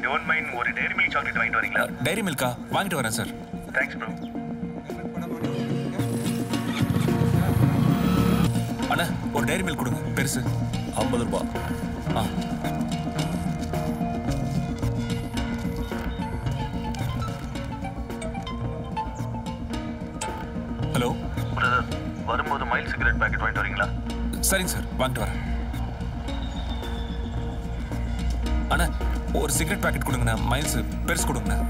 don't mind ஒரு டேரி milk chocolate வாங்கிட்டு வரீங்களா டைரி மில்கா வாங்கிட்டு வரேன் சார் தேங்க்ஸ் ப்ரோ அண்ணா ஒரு டைரி மில்க் கொடுங்க பெருசு ஐம்பது ரூபாய் ஆ ஹலோ பிரதர் வரும்போது மைல் சிகரெட் பாக்கெட் வாங்கிட்டு வரீங்களா சரிங்க சார் வாங்கிட்டு வரேன் அண்ணா ஒரு சிகரெட் பாக்கெட் கொடுங்கண்ணா மைல்ஸ் பெருசு கொடுங்கண்ணா